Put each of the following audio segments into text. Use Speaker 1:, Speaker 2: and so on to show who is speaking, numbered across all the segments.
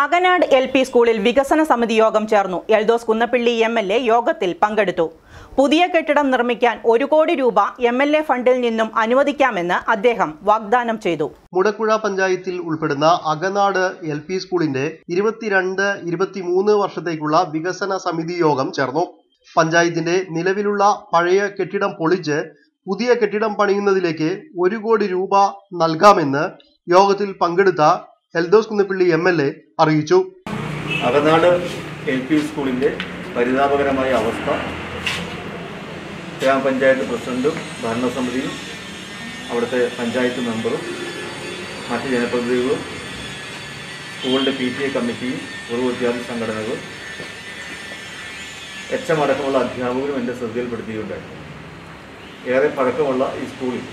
Speaker 1: അകനാട് L P സ്കൂളിൽ വികസന സമിതി യോഗം ചേർന്നു Eldhose Kunnappilly M L A യോഗത്തിൽ പങ്കെടുത്തു പുതിയ കെട്ടിടം നിർമ്മിക്കാൻ ഒരു കോടി രൂപ എം എൽ എ ഫണ്ടിൽ നിന്നും അനുവദിക്കാമെന്ന് അദ്ദേഹം വാഗ്ദാനം ചെയ്തു
Speaker 2: മുടക്കുഴ പഞ്ചായത്തിൽ ഉൾപ്പെടുന്ന അകനാട് എൽ പി സ്കൂളിന്റെ ഇരുപത്തിരണ്ട് ഇരുപത്തിമൂന്ന് വർഷത്തേക്കുള്ള വികസന സമിതി യോഗം ചേർന്നു പഞ്ചായത്തിന്റെ നിലവിലുള്ള പഴയ കെട്ടിടം പൊളിച്ച് പുതിയ കെട്ടിടം പണിയുന്നതിലേക്ക് ഒരു കോടി രൂപ നൽകാമെന്ന് യോഗത്തിൽ പങ്കെടുത്ത Eldhose Kunnappilly M L A അറിയിച്ചു
Speaker 3: അകനാട് എൽ പി സ്കൂളിൻ്റെ പരിതാപകരമായ അവസ്ഥ ഗ്രാമപഞ്ചായത്ത് പ്രസിഡന്റും ഭരണസമിതിയും അവിടുത്തെ പഞ്ചായത്ത് മെമ്പറും മറ്റ് ജനപ്രതിനിധികളും സ്കൂളിൻ്റെ പി ടി എ കമ്മിറ്റിയും പൂർവ്വ വിദ്യാർത്ഥി സംഘടനകളും എച്ച് എം അടക്കമുള്ള അധ്യാപകരും എൻ്റെ ശ്രദ്ധയിൽപ്പെടുത്തിയിട്ടുണ്ടായി ഏറെ പഴക്കമുള്ള ഈ സ്കൂളിൽ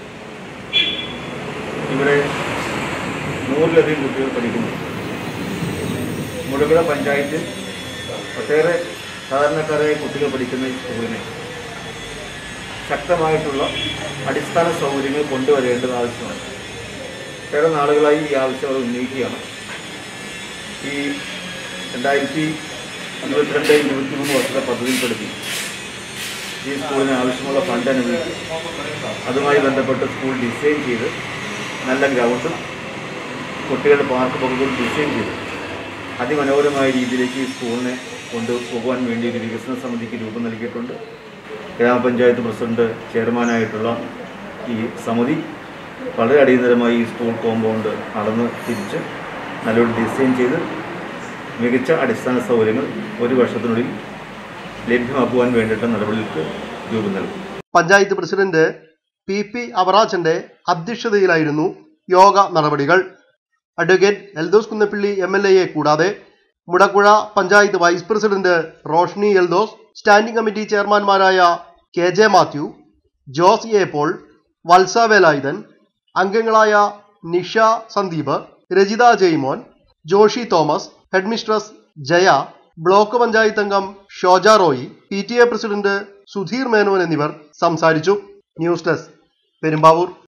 Speaker 3: ഇവിടെ നൂറിലധികം കുട്ടികൾ പഠിക്കുന്നു മുഴുകുഴ പഞ്ചായത്തിൽ ഒട്ടേറെ സാധാരണക്കാരായ കുട്ടികൾ പഠിക്കുന്ന ഈ സ്കൂളിനെ ശക്തമായിട്ടുള്ള അടിസ്ഥാന സൗകര്യങ്ങൾ കൊണ്ടുവരേണ്ടത് ആവശ്യമാണ് ഏറെ നാളുകളായി ഈ ആവശ്യം അവർ ഉന്നയിക്കുകയാണ് ഈ രണ്ടായിരത്തി ഇരുപത്തിരണ്ട് ഇരുപത്തിമൂന്ന് വർഷത്തെ പദ്ധതിയിൽപ്പെടുത്തി ഈ സ്കൂളിന് ആവശ്യമുള്ള ഫണ്ട് അനുവദിക്കും അതുമായി ബന്ധപ്പെട്ട് സ്കൂൾ ഡിസൈൻ ചെയ്ത് നല്ല ഗ്രൗണ്ടും കുട്ടികളുടെ പാർക്ക് പകുതികൾ ഡിസൈൻ ചെയ്തു അതിമനോഹരമായ രീതിയിലേക്ക് ഈ സ്കൂളിനെ കൊണ്ടുപോകാൻ വേണ്ടി ഒരു വികസന സമിതിക്ക് രൂപം നൽകിയിട്ടുണ്ട് ഗ്രാമപഞ്ചായത്ത് പ്രസിഡന്റ് ചെയർമാനായിട്ടുള്ള ഈ സമിതി വളരെ അടിയന്തരമായി ഈ സ്കൂൾ കോമ്പൗണ്ട് അളന്ന് തിരിച്ച് നല്ലൊരു ഡിസൈൻ ചെയ്ത് മികച്ച അടിസ്ഥാന സൗകര്യങ്ങൾ ഒരു വർഷത്തിനുള്ളിൽ ലഭ്യമാക്കുവാൻ വേണ്ടിയിട്ട് നടപടികൾക്ക് രൂപം നൽകും
Speaker 2: പഞ്ചായത്ത് പ്രസിഡന്റ് പി പി അവറാച്ചന്റെ അധ്യക്ഷതയിലായിരുന്നു യോഗ നടപടികൾ advocate Eldhose Kunnappilly M L എയെ കൂടാതെ Mudakuzha panchayat vice president Roshni Eldhose standing committee ചെയർമാൻമാരായ K J Mathew Jose A Paul Valsa Velayudhan അംഗങ്ങളായ നിഷ സന്ദീപ് രജിത ജെയ്മോൻ ജോഷി തോമസ് ഹെഡ്മിസ്ട്രസ് ജയ ബ്ലോക്ക് പഞ്ചായത്ത് അംഗം Shoja Roy P T A president Sudheer Menon എന്നിവർ സംസാരിച്ചു ന്യൂസ് ഡെസ്ക് പെരുമ്പാവൂർ